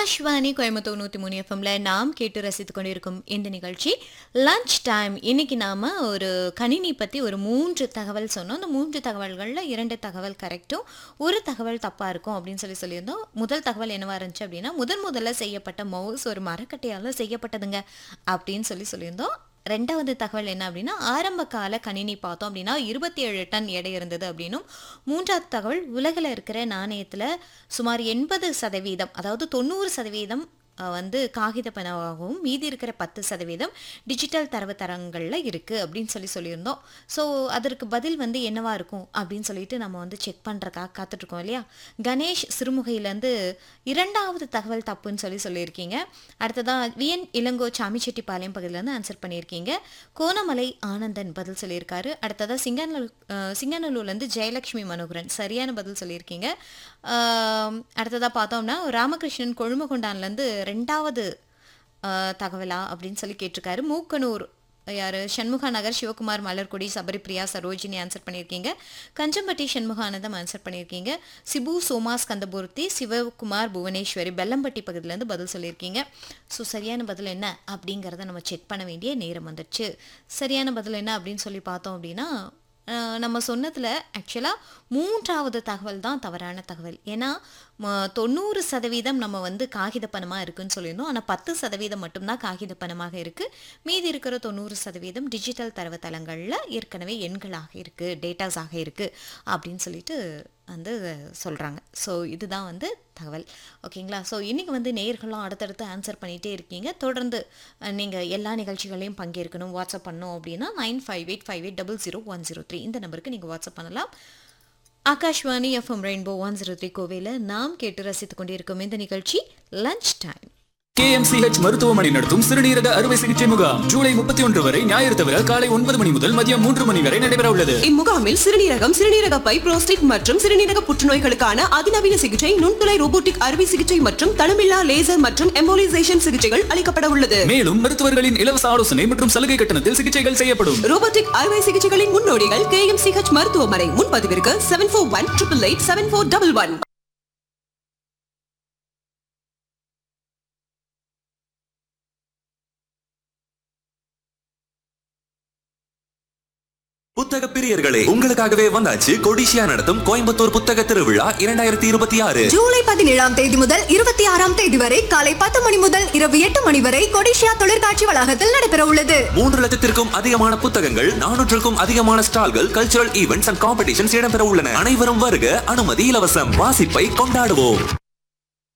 ஆகாஷ்வாணி கோயம்புத்தூர் நூற்றி மூணு எஃப்எம்ல நாம் கேட்டு ரசித்துக் கொண்டிருக்கும் இந்த நிகழ்ச்சி லஞ்ச் டைம் இன்னைக்கு நாம ஒரு கணினி பற்றி ஒரு மூன்று தகவல் சொன்னோம் அந்த மூன்று தகவல்களில் இரண்டு தகவல் கரெக்டும் ஒரு தகவல் தப்பாக இருக்கும் அப்படின்னு சொல்லி சொல்லியிருந்தோம் முதல் தகவல் என்னவா இருந்துச்சு அப்படின்னா முதன் முதல்ல செய்யப்பட்ட மவுஸ் ஒரு மரக்கட்டையால் செய்யப்பட்டதுங்க அப்படின்னு சொல்லி சொல்லியிருந்தோம் ரெண்டாவது தகவல் என்ன அப்படின்னா ஆரம்ப கால கணினி பார்த்தோம் அப்படின்னா இருபத்தி ஏழு டன் எடை இருந்தது அப்படின்னும் மூன்றாவது தகவல் உலகில் இருக்கிற நாணயத்தில் சுமார் எண்பது சதவீதம் அதாவது தொண்ணூறு சதவீதம் அஹ், வந்து காகித பணமாகவும் மீதி இருக்கிற பத்து சதவீதம் டிஜிட்டல் தரவுத்தரங்களில் இருக்குது அப்படின்னு சொல்லி சொல்லியிருந்தோம் ஸோ அதற்கு பதில் வந்து என்னவா இருக்கும் அப்படின்னு சொல்லிட்டு நம்ம வந்து செக் பண்ணுறக்காக காத்துட்ருக்கோம் இல்லையா கணேஷ் சிறுமுகையிலேருந்து இரண்டாவது தகவல் தப்புன்னு சொல்லி சொல்லியிருக்கீங்க அடுத்ததாக விஎன் இளங்கோ சாமிச்செட்டிப்பாளையம் பகுதியிலேருந்து ஆன்சர் பண்ணியிருக்கீங்க கோணமலை ஆனந்தன் பதில் சொல்லியிருக்காரு அடுத்ததாக சிங்கநல்லூர் அஹ், சிங்கநல்லூர்லேருந்து ஜெயலக்ஷ்மி மனோகரன் சரியான பதில் சொல்லியிருக்கீங்க ஆம், அடுத்ததாக பார்த்தோம்னா ராமகிருஷ்ணன் கொழுமகொண்டான்லேருந்து ரெண்டாவது அஹ், தகவலா அப்படின்னு சொல்லி கேட்டிருக்காரு மூக்கனூர் யார் சண்முகா நகர் சிவகுமார் மலர்கொடி சபரிப்ரியா சரோஜினி ஆன்சர் பண்ணியிருக்கீங்க கஞ்சம்பட்டி சண்முகானந்தம் ஆன்சர் பண்ணியிருக்கீங்க சிபு சோமா ஸ்கந்தபூர்த்தி சிவகுமார் புவனேஸ்வரி பெல்லம்பட்டி பகுதியிலேருந்து பதில் சொல்லியிருக்கீங்க ஸோ சரியான பதில் என்ன அப்படிங்கிறத நம்ம செக் பண்ண வேண்டிய நேரம் வந்துடுச்சு சரியான பதில் என்ன அப்படின்னு சொல்லி பார்த்தோம் அப்படின்னா அஹ், நம்ம சொன்னதில் ஆக்சுவலாக மூன்றாவது தகவல் தான் தவறான தகவல் ஏன்னா ம- தொண்ணூறு சதவீதம் நம்ம வந்து காகித பணமாக இருக்குன்னு சொல்லியிருந்தோம் ஆனால் பத்து சதவீதம் மட்டும்தான் காகித பணமாக இருக்குது மீதி இருக்கிற தொண்ணூறு சதவீதம் டிஜிட்டல் தரவுத்தளங்களில் ஏற்கனவே எண்களாக இருக்குது டேட்டாஸாக இருக்குது அப்படின்னு சொல்லிட்டு வந்து சொல்கிறாங்க ஸோ இதுதான் வந்து தகவல் ஓகேங்களா ஸோ இன்றைக்கி வந்து நேயர்களும் அடுத்தடுத்து ஆன்சர் பண்ணிகிட்டே இருக்கீங்க தொடர்ந்து நீங்கள் எல்லா நிகழ்ச்சிகளையும் பங்கேற்கணும் வாட்ஸ்அப் பண்ணோம் அப்படின்னா nine five eight five eight double zero one zero three இந்த நம்பருக்கு நீங்கள் வாட்ஸ்அப் பண்ணலாம் Akashvani FM rainbow one zero three கோவையில் நாம் கேட்டு ரசித்துக் கொண்டிருக்கும் இந்த நிகழ்ச்சி லஞ்ச் டைம் கேஎம்சிஹெச் மருத்துவமனை நடத்தும் சிறுநீரக அறுவை சிகிச்சை முகாம் ஜூலை முப்பத்தி ஒன்று வரை ஞாயிறு தவிர காலை ஒன்பது மணி முதல் மதியம் மூன்று மணி வரை நடைபெற உள்ளது இம்முகாமில் சிறுநீரகம் சிறுநீரக பை புரோஸ்டேட் மற்றும் சிறுநீரக புற்றுநோய்களுக்கான அதிநவீன சிகிச்சை நுண்துளை ரோபோட்டிக் அறுவை சிகிச்சை மற்றும் தளமில்லா லேசர் மற்றும் எம்போலிசேஷன் சிகிச்சைகள் அளிக்கப்பட உள்ளது மேலும் மருத்துவர்களின் இலவச ஆலோசனை மற்றும் சலுகை கட்டணத்தில் சிகிச்சைகள் செய்யப்படும் ரோபோட்டிக் அறுவை சிகிச்சைகளின் முன்னோடிகள் கே எம் சிஹெச் மருத்துவமனை முன்பதிவிற்கு seven four one triple eight seven four double one புத்தக பிரியர்களே உங்களுக்காகவே வந்தாச்சு கொடிஷியா நடத்தும் கோயம்புத்தூர் புத்தக திருவிழா இரண்டாயிரத்தி இருபத்தி ஆறு ஜூலை பதினேழாம் தேதி முதல் இருபத்தி ஆறாம் தேதி வரை காலை பத்து மணி முதல் இரவு எட்டு மணி வரை கொடிஷியா தொழிற்காட்சி வளாகத்தில் நடைபெற உள்ளது மூன்று லட்சத்திற்கும் அதிகமான புத்தகங்கள் நானூற்றுக்கும் அதிகமான ஸ்டால்கள் கல்ச்சுரல் ஈவெண்ட்ஸ் அண்ட் காம்படிஷன்ஸ் இடம்பெற உள்ளன அனைவரும் வருக அனுமதி இலவசம் வாசிப்பை கொண்டாடுவோம்